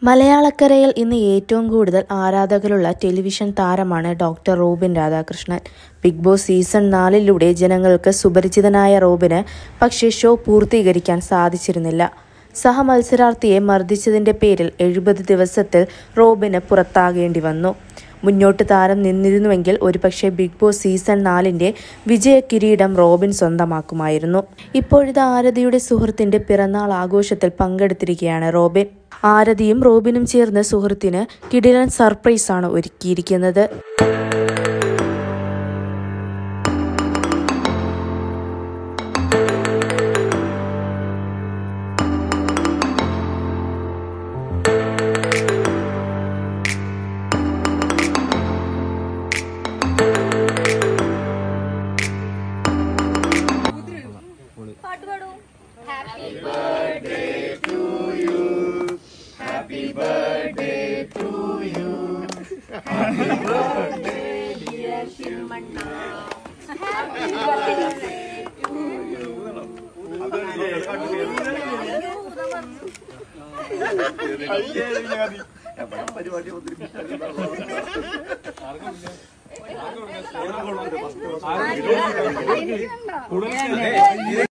മലയാളക്കരയിൽ ഇന്ന് ഏറ്റവും കൂടുതൽ ആരാധകരുള്ള ടെലിവിഷൻ താരമാണ് doctor Robin Radhakrishnan Big Boss season നാലിലൂടെ ജനങ്ങൾക്ക് സുപരിചിതനായ റോബിന് പക്ഷേ ഷോ പൂർത്തീകരിക്കാൻ സാധിച്ചിരുന്നില്ല സഹമത്സരാർത്ഥിയെ മർദ്ദിച്ചതിന്റെ പേരിൽ എഴുപത് ദിവസത്തിൽ റോബിന് പുറത്താകേണ്ടി വന്നു മുന്നോട്ട് താരം നിന്നിരുന്നുവെങ്കിൽ ഒരുപക്ഷെ ബിഗ് ബോസ് സീസൺ നാലിന്റെ വിജയ കിരീടം റോബിൻ സ്വന്തമാക്കുമായിരുന്നു ഇപ്പോഴിത് ആരതിയുടെ സുഹൃത്തിന്റെ പിറന്നാൾ ആഘോഷത്തിൽ പങ്കെടുത്തിരിക്കുകയാണ് റോബിൻ ആരതിയും റോബിനും ചേർന്ന് സുഹൃത്തിന് കിടിലൻ സർപ്രൈസാണ് ഒരുക്കിയിരിക്കുന്നത് പാട്ട് പാടൂ ഹാപ്പി പരിപാടി